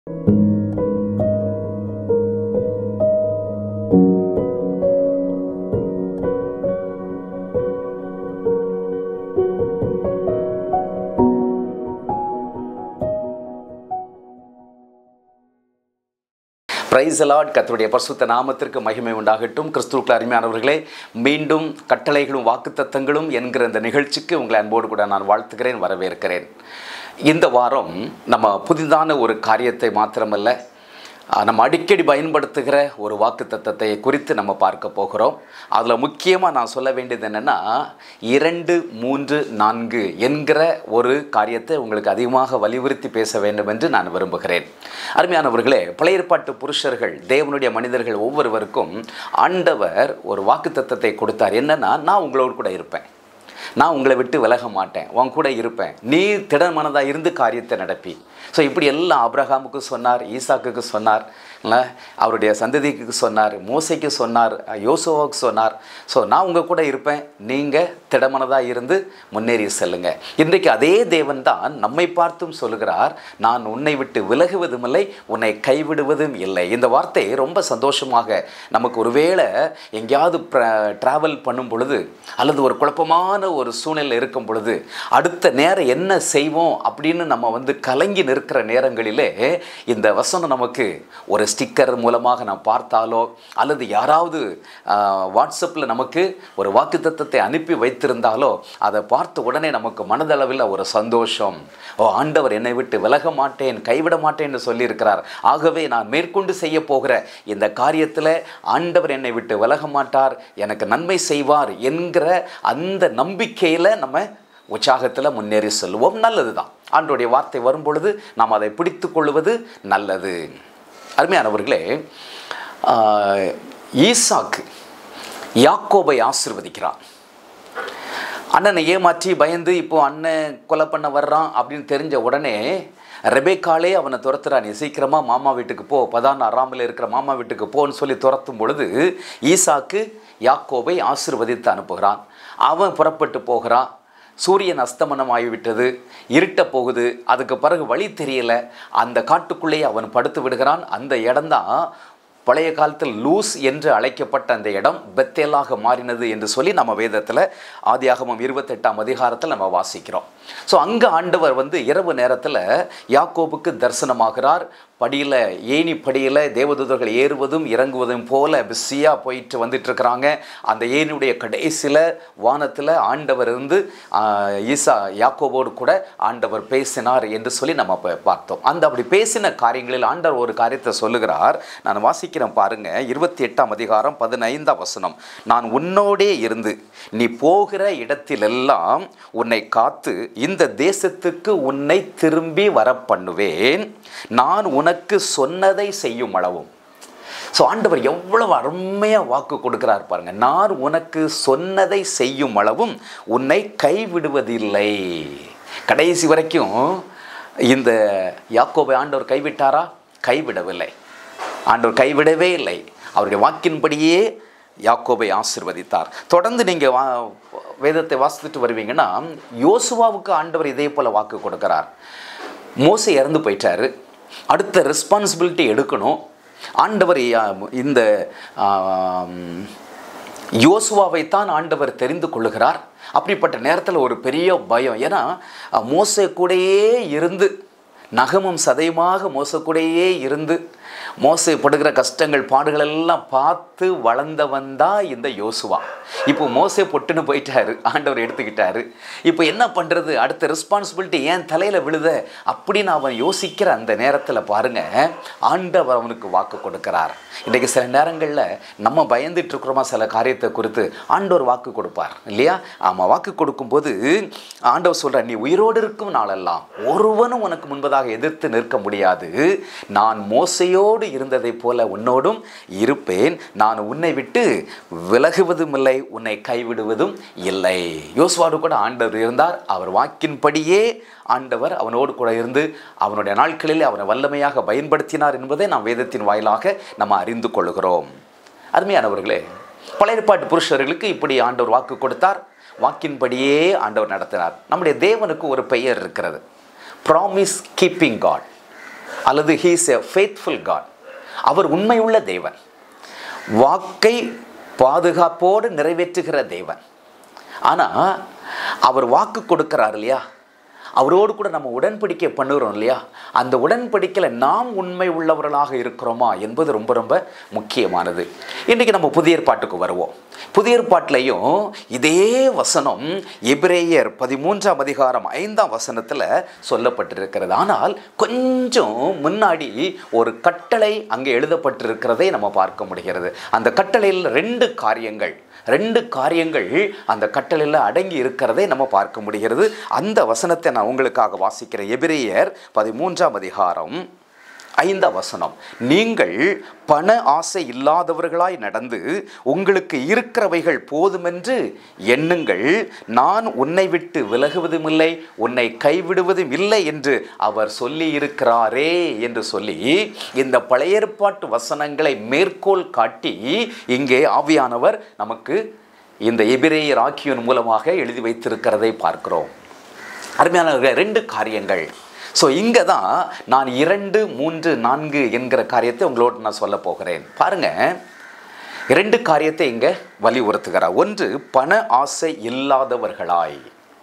price allot கர்த்தருடைய பரிசுத்த நாமத்திற்கு மகிமை உண்டாகட்டும் கிறிஸ்துவுக்குள் அருமையானவர்களே மீண்டும் கட்டளைகளும் வாக்குத்தத்தங்களும் என்கிற இந்த நிகழ்ச்சிக்கு உங்களை அன்போடு கூட நான் வாழ்த்துகிறேன் வரவேற்கிறேன் இந்த வாரம் நம்ம புதிதான ஒரு காரியத்தை மாத்திரமல்ல அஹ், நம்ம அடிக்கடி பயன்படுத்துகிற ஒரு வாக்குத்தத்தத்தை குறித்து நம்ம பார்க்க போகிறோம் அதில் முக்கியமாக நான் சொல்ல வேண்டியது என்னென்னா இரண்டு மூன்று நான்கு என்கிற ஒரு காரியத்தை உங்களுக்கு அதிகமாக வலியுறுத்தி பேச வேண்டும் என்று நான் விரும்புகிறேன் அருமையானவர்களே பழைய ஏற்பாட்டு புருஷர்கள் தேவனுடைய மனிதர்கள் ஒவ்வொருவருக்கும் ஆண்டவர் ஒரு வாக்குத்தத்தத்தை கொடுத்தார் என்னன்னா நான் உங்களோடு கூட இருப்பேன் நான் உங்களை விட்டு விலக மாட்டேன் உன் கூட இருப்பேன் நீ திடமனதாக இருந்து காரியத்தை நடப்பி ஸோ இப்படி எல்லாம் ஆபிரகாமுக்கு சொன்னார் ஈசாக்குக்கு சொன்னார் இல்ல, அவருடைய சந்ததிக்கு சொன்னார் மோசைக்கு சொன்னார் யோசுவாவுக்கு சொன்னார் ஸோ நான் உங்கள் கூட இருப்பேன் நீங்கள் திடமனதாக இருந்து முன்னேறி செல்லுங்க இன்றைக்கு அதே தேவன் தான் நம்மை பார்த்தும் சொல்லுகிறார் நான் உன்னை விட்டு விலகுவதும் இல்லை உன்னை கைவிடுவதும் இல்லை இந்த வார்த்தை ரொம்ப சந்தோஷமாக நமக்கு ஒருவேளை எங்கேயாவது ட்ராவல் பண்ணும் பொழுது அல்லது ஒரு குழப்பமான ஒரு சூழ்நிலை இருக்கும் பொழுது அடுத்த நேரம் என்ன செய்வோம் அப்படின்னு நம்ம வந்து கலங்கி நிற்கிற நேரங்களிலே இந்த வசனம் நமக்கு ஒரு ஸ்டிக்கர் மூலமாக நாம் பார்த்தாலோ அல்லது யாராவது வாட்ஸ்அப்பில் நமக்கு ஒரு வாக்குத்தத்தத்தை அனுப்பி வைத்திருந்தாலோ அதை பார்த்த உடனே நமக்கு மனதளவில் ஒரு சந்தோஷம் ஓ ஆண்டவர் என்னை விட்டு விலக மாட்டேன் கைவிட மாட்டேன்னு சொல்லியிருக்கிறார் ஆகவே நான் மேற்கொண்டு செய்ய போகிற இந்த காரியத்தில் ஆண்டவர் என்னை விட்டு விலக மாட்டார் எனக்கு நன்மை செய்வார் என்கிற அந்த நம்பிக்கையில் நம்ம உற்சாகத்தில் முன்னேறி செல்வோம் நல்லது தான் ஆண்டோடைய வார்த்தை வரும் பொழுது நாம் அதை பிடித்து கொள்வது நல்லது அருமையானவர்களே ஆஹ், ஈசாக்கு யாக்கோபை ஆசிர்வதிக்கிறான் அண்ணனை ஏமாற்றி பயந்து இப்போ அண்ணன் கொலை பண்ண வர்றான் அப்படின்னு தெரிஞ்ச உடனே ரெபேக்காலே அவனை துரத்துறா நீ சீக்கிரமாக மாமா வீட்டுக்கு போ பதான் அறாமல் இருக்கிற மாமா வீட்டுக்கு போன்னு சொல்லி துரத்தும் பொழுது ஈசாக்கு யாக்கோபை ஆசிர்வதித்து அனுப்புகிறான் அவன் புறப்பட்டு போகிறான் சூரியன் அஸ்தமனம் ஆகிவிட்டது இருட்ட போகுது அதுக்கு பிறகு வழி தெரியல அந்த காட்டுக்குள்ளேயே அவன் படுத்து விடுகிறான் அந்த இடம்தான் பழைய காலத்தில் லூஸ் என்று அழைக்கப்பட்ட அந்த இடம் பெத்தேலாக மாறினது என்று சொல்லி நம்ம வேதத்தில் ஆதியாகமம் இருபத்தெட்டாம் அதிகாரத்தில் நம்ம வாசிக்கிறோம் ஸோ அங்கே ஆண்டவர் வந்து இரவு நேரத்தில் யாக்கோபுக்கு தரிசனமாகிறார் படியில் ஏணி படியில் தேவதூதர்கள் ஏறுவதும் இறங்குவதும் போல பிஸியாக போயிட்டு வந்துட்டு இருக்கிறாங்க அந்த ஏணியுடைய கடைசியில் வானத்தில் ஆண்டவர் இருந்து ஆஹ், ஈசா யாக்கோபோடு கூட ஆண்டவர் பேசினார் என்று சொல்லி நம்ம அப்ப பார்த்தோம் அந்த அப்படி பேசின காரியங்களில் ஆண்டவர் ஒரு காரியத்தை சொல்லுகிறார் நான் வாசிக்கிறேன் பாருங்க இருபத்தி எட்டாம் அதிகாரம் பதினைந்தாம் வசனம் நான் உன்னோடே இருந்து நீ போகிற இடத்திலெல்லாம் உன்னை காத்து இந்த தேசத்துக்கு உன்னை திரும்பி வர பண்ணுவேன் நான் உனக்கு சொன்னதை செய்யும் அளவும் ஸோ ஆண்டவர் எவ்வளவு அருமையாக வாக்கு கொடுக்கிறார் பாருங்க நான் உனக்கு சொன்னதை செய்யும் அளவும் உன்னை கைவிடுவதில்லை கடைசி வரைக்கும் இந்த யாக்கோபை ஆண்டவர் கைவிட்டாரா கைவிடவில்லை ஆண்டவர் கைவிடவே இல்லை அவருடைய வாக்கின்படியே யாக்கோபை ஆசிர்வதித்தார் தொடர்ந்து நீங்கள் வா வேதத்தை வாசித்துட்டு வருவீங்கன்னா யோசுவாவுக்கு ஆண்டவர் இதே போல் வாக்கு கொடுக்கிறார் மோசை இறந்து போயிட்டாரு அடுத்த ரெஸ்பான்சிபிலிட்டி எடுக்கணும் ஆண்டவர் யா- இந்த ஆம், யோசுவாவைத்தான் ஆண்டவர் தெரிந்து கொள்ளுகிறார் அப்படிப்பட்ட நேரத்தில் ஒரு பெரிய பயம் ஏன்னா அஹ், மோசே கூடயே இருந்து நகமும் சதையுமாக மோச கூடயே இருந்து மோசை படுகிற கஷ்டங்கள் பாடுகள் எல்லாம் பார்த்து வளர்ந்தவன் தான் இந்த யோசுவா இப்போ மோசே பொட்டுன்னு போயிட்டாரு ஆண்டவர் எடுத்துக்கிட்டாரு இப்போ என்ன பண்ணுறது அடுத்த ரெஸ்பான்சிபிலிட்டி ஏன் தலையில் விழுத அப்படின்னு அவன் யோசிக்கிற அந்த நேரத்தில் பாருங்க ஆண்டவர் அவனுக்கு வாக்கு கொடுக்கிறார் இன்றைக்கு சில நேரங்களில் நம்ம பயந்துட்டு இருக்கிறோமா சில காரியத்தை குறித்து ஆண்டவர் வாக்கு கொடுப்பார் இல்லையா ஆமாம் வாக்கு கொடுக்கும்போது ஆண்டவர் சொல்கிறார் நீ உயிரோடு இருக்கும் நாளெல்லாம் ஒருவனும் உனக்கு முன்பதாக எதிர்த்து நிற்க முடியாது நான் மோசையோடு இருந்ததைப் போல உன்னோடும் இருப்பேன் நான் உன்னை விட்டு விலகுவதும் இல்லை உன்னை கைவிடுவதும் இல்லை யோசுவாடு கூட ஆண்டவர் இருந்தார் அவர் வாக்கின்படியே ஆண்டவர் அவனோடு கூட இருந்து அவனுடைய நாட்களிலே அவனை வல்லமையாக பயன்படுத்தினார் என்பதை நாம் வேதத்தின் வாயிலாக நம்ம அறிந்து கொள்கிறோம் அருமையானவர்களே பழைய ஏற்பாட்டு புருஷர்களுக்கு இப்படி ஆண்டவர் வாக்கு கொடுத்தார் வாக்கின்படியே ஆண்டவர் நடத்தினார் நம்முடைய தேவனுக்கு ஒரு பெயர் இருக்கிறது ப்ராமிஸ் கீப்பிங் காட் அல்லது ஹீஸ் எ ஃபேத்ஃபுல் காட் அவர் உண்மையுள்ள தேவன் வாக்கை பாதுகாப்போடு நிறைவேற்றுகிற தேவன் ஆனால் அவர் வாக்கு கொடுக்கிறார் இல்லையா அவரோடு கூட நம்ம உடன்படிக்கை பண்ணுகிறோம் இல்லையா அந்த உடன்படிக்கையில் நாம் உண்மை உள்ளவர்களாக இருக்கிறோமா என்பது ரொம்ப ரொம்ப முக்கியமானது இன்றைக்கி நம்ம புதிய ஏற்பாட்டுக்கு வருவோம் புதிய ஏற்பாட்டிலையும் இதே வசனம் எபிரேயர் பதிமூன்றாம் அதிகாரம் ஐந்தாம் வசனத்தில் சொல்லப்பட்டிருக்கிறது ஆனால் கொஞ்சம் முன்னாடி ஒரு கட்டளை அங்கே எழுதப்பட்டிருக்கிறதை நம்ம பார்க்க முடிகிறது அந்த கட்டளையில் ரெண்டு காரியங்கள் ரெண்டு காரியங்கள் அந்த கட்டளையில் அடங்கி இருக்கிறதை நம்ம பார்க்க முடிகிறது அந்த வசனத்தை நான் உங்களுக்காக வாசிக்கிறேன் எபிரேயர் பதிமூன்றாம் அதிகாரம் ஐந்தாம் வசனம் நீங்கள் பண ஆசை இல்லாதவர்களாய் நடந்து உங்களுக்கு இருக்கிறவைகள் போதுமென்று எண்ணுங்கள் நான் உன்னை விட்டு விலகுவதும் இல்லை உன்னை கைவிடுவதும் இல்லை என்று அவர் சொல்லி இருக்கிறாரே என்று சொல்லி இந்த பழைய ஏற்பாட்டு வசனங்களை மேற்கோள் காட்டி இங்கே ஆவியானவர் நமக்கு இந்த எபிரேயர் ஆக்கியன் மூலமாக எழுதி வைத்திருக்கிறதை பார்க்கிறோம் அருமையானவர்கள் ரெண்டு காரியங்கள் ஸோ இங்கே தான் நான் இரண்டு மூன்று நான்கு என்கிற காரியத்தை உங்களோடு நான் சொல்ல போகிறேன் பாருங்க இரண்டு காரியத்தை இங்கே வலியுறுத்துகிறார் ஒன்று பண ஆசை இல்லாதவர்களாய்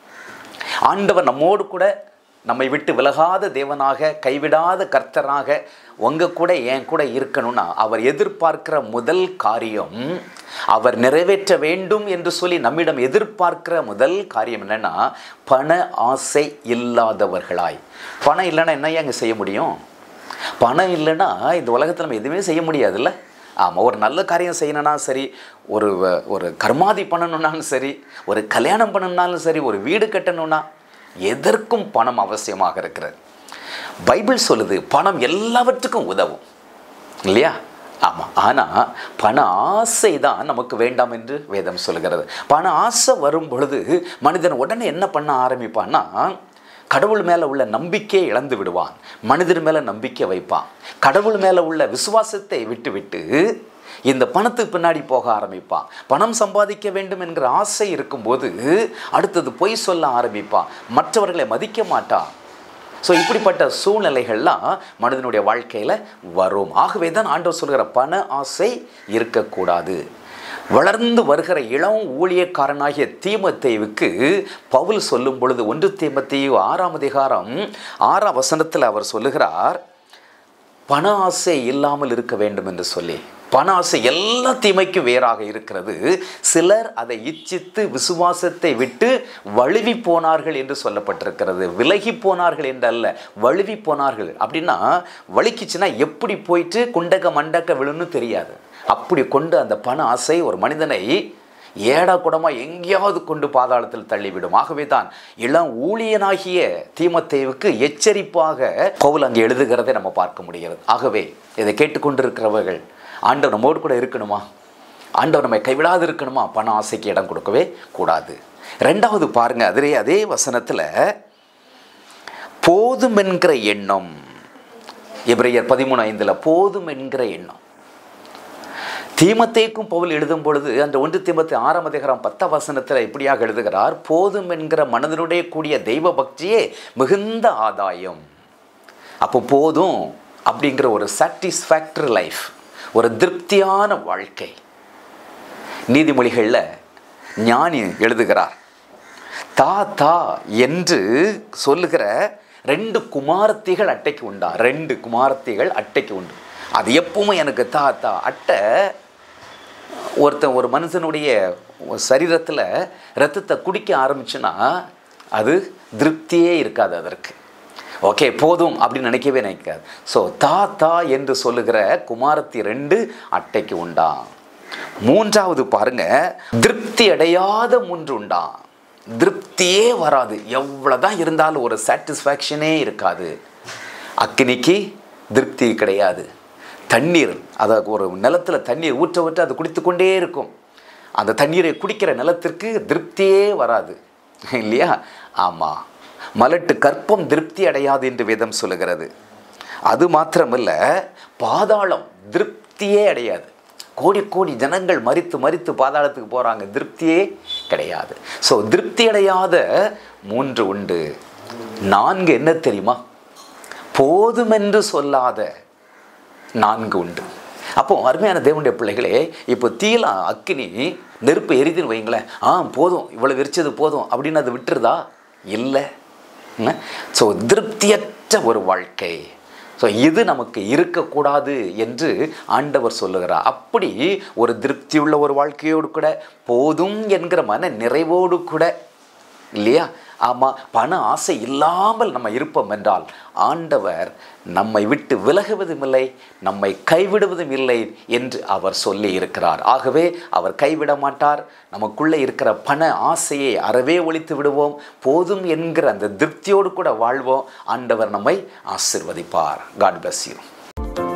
ஆண்டவர் நம்மோடு கூட நம்மை விட்டு விலகாத தேவனாக கைவிடாத கர்த்தராக உங்க கூட என் கூட இருக்கணும்னா அவர் எதிர்பார்க்கிற முதல் காரியம் அவர் நிறைவேற்ற வேண்டும் என்று சொல்லி நம்மிடம் எதிர்பார்க்கிற முதல் காரியம் என்னன்னா பண ஆசை இல்லாதவர்களாய் பணம் இல்லைன்னா என்ன அங்கே செய்ய முடியும் பணம் இல்லைன்னா இந்த உலகத்தில் நம்ம எதுவுமே செய்ய முடியாதுல்ல ஆமாம் ஒரு நல்ல காரியம் செய்யணும்னா சரி ஒரு வ- ஒரு கர்மாதி பண்ணணுன்னாலும் சரி ஒரு கல்யாணம் பண்ணணுன்னாலும் சரி ஒரு வீடு கட்டணும்னா எதற்கும் பணம் அவசியமாக இருக்கிறது பைபிள் சொல்லுது பணம் எல்லாவற்றுக்கும் உதவும் இல்லையா ஆமாம் ஆனால் பண ஆசை தான் நமக்கு வேண்டாம் என்று வேதம் சொல்கிறது பண ஆசை வரும் பொழுது மனிதன் உடனே என்ன பண்ண ஆரம்பிப்பான்னா கடவுள் மேலே உள்ள நம்பிக்கையை இழந்து விடுவான் மனிதர் மேலே நம்பிக்கை வைப்பான் கடவுள் மேலே உள்ள விசுவாசத்தை விட்டு விட்டு இந்த பணத்துக்கு பின்னாடி போக ஆரம்பிப்பான் பணம் சம்பாதிக்க வேண்டும் என்கிற ஆசை இருக்கும்போது அடுத்தது பொய் சொல்ல ஆரம்பிப்பான் மற்றவர்களை மதிக்க மாட்டான் ஸோ இப்படிப்பட்ட சூழ்நிலைகள்லாம் மனிதனுடைய வாழ்க்கையில் வரும் ஆகவே தான் ஆண்டவர் சொல்கிற பண ஆசை இருக்கக்கூடாது வளர்ந்து வருகிற இளம் ஊழியக்காரனாகிய தீமத்தேவுக்கு பவுல் சொல்லும் பொழுது ஒன்று தீமத்தேயு ஆறாம் அதிகாரம் ஆறாம் வசனத்தில் அவர் சொல்லுகிறார் பண ஆசை இல்லாமல் இருக்க வேண்டும் என்று சொல்லி பண ஆசை எல்லா தீமைக்கும் வேறாக இருக்கிறது சிலர் அதை இச்சித்து விசுவாசத்தை விட்டு வழுவி போனார்கள் என்று சொல்லப்பட்டிருக்கிறது விலகி போனார்கள் என்று அல்ல வழுவி போனார்கள் அப்படின்னா வலிக்குச்சுன்னா எப்படி போயிட்டு குண்டக்க மண்டக்க விழுன்னு தெரியாது அப்படி கொண்டு அந்த பண ஆசை ஒரு மனிதனை ஏடா கூடமா எங்கேயாவது கொண்டு பாதாளத்தில் தள்ளிவிடும் ஆகவே தான் இளம் ஊழியனாகிய தீமத்தேவுக்கு எச்சரிப்பாக பவுல் அங்கே எழுதுகிறதை நம்ம பார்க்க முடிகிறது ஆகவே இதை கேட்டுக்கொண்டிருக்கிறவர்கள் ஆண்டவர் நம்மோடு கூட இருக்கணுமா ஆண்டவர் நம்மை கைவிடாது இருக்கணுமா பண ஆசைக்கு இடம் கொடுக்கவே கூடாது ரெண்டாவது பாருங்க அதிலே அதே வசனத்தில் போதும் என்கிற எண்ணம் எபிரேயர் பதிமூணு ஐந்தில் போதும் என்கிற எண்ணம் தீமத்தேக்கும் பவுல் எழுதும் பொழுது அந்த ஒன்று தீமத்தை ஆறாம் அதிகாரம் பத்தாம் வசனத்தில் இப்படியாக எழுதுகிறார் போதும் என்கிற மனதனுடைய கூடிய தெய்வ பக்தியே மிகுந்த ஆதாயம் அப்போ போதும் அப்படிங்கிற ஒரு சாட்டிஸ்ஃபேக்டரி லைஃப் ஒரு திருப்தியான வாழ்க்கை நீதிமொழிகளில் ஞானி எழுதுகிறார் தா தா என்று சொல்லுகிற ரெண்டு குமாரத்திகள் அட்டைக்கு உண்டா ரெண்டு குமாரத்திகள் அட்டைக்கு உண்டு அது எப்பவுமே எனக்கு தா தா அட்டை ஒருத்தன் ஒரு மனுஷனுடைய சரீரத்தில் ரத்தத்தை குடிக்க ஆரம்பிச்சுன்னா அது திருப்தியே இருக்காது அதற்கு ஓகே போதும் அப்படின்னு நினைக்கவே நினைக்காது ஸோ தா தா என்று சொல்லுகிற குமாரத்தி ரெண்டு அட்டைக்கு உண்டா மூன்றாவது பாருங்க திருப்தி அடையாத மூன்று உண்டா திருப்தியே வராது எவ்வளோதான் இருந்தாலும் ஒரு சாட்டிஸ்ஃபேக்ஷனே இருக்காது அக்கினிக்கு திருப்தி கிடையாது தண்ணீர் அதை ஒரு நிலத்தில் தண்ணீர் ஊற்ற ஊற்ற அது குடித்து கொண்டே இருக்கும் அந்த தண்ணீரை குடிக்கிற நிலத்திற்கு திருப்தியே வராது இல்லையா ஆமாம் மலட்டு கற்பம் திருப்தி அடையாது என்று வேதம் சொல்லுகிறது அது மாத்திரமல்ல பாதாளம் திருப்தியே அடையாது கோடி கோடி ஜனங்கள் மறித்து மறித்து பாதாளத்துக்கு போகிறாங்க திருப்தியே கிடையாது ஸோ திருப்தி அடையாத மூன்று உண்டு நான்கு என்ன தெரியுமா போதுமென்று சொல்லாத நான்கு உண்டு அப்போ அருமையான தேவனுடைய பிள்ளைகளே இப்போ தீல அக்கினி நெருப்பு எரிதுன்னு வைங்களேன் ஆ போதும் இவ்வளோ வெறிச்சது போதும் அப்படின்னு அது விட்டுருதா இல்லை ஸோ திருப்தியற்ற ஒரு வாழ்க்கை ஸோ இது நமக்கு இருக்கக்கூடாது என்று ஆண்டவர் சொல்லுகிறார் அப்படி ஒரு திருப்தியுள்ள ஒரு வாழ்க்கையோடு கூட போதும் என்கிற மன நிறைவோடு கூட இல்லையா ஆமாம் பண ஆசை இல்லாமல் நம்ம இருப்போம் என்றால் ஆண்டவர் நம்மை விட்டு விலகுவதும் இல்லை நம்மை கைவிடுவதும் இல்லை என்று அவர் சொல்லி இருக்கிறார் ஆகவே அவர் கைவிட மாட்டார் நமக்குள்ளே இருக்கிற பண ஆசையை அறவே ஒழித்து விடுவோம் போதும் என்கிற அந்த திருப்தியோடு கூட வாழ்வோம் ஆண்டவர் நம்மை ஆசிர்வதிப்பார் காட் bless you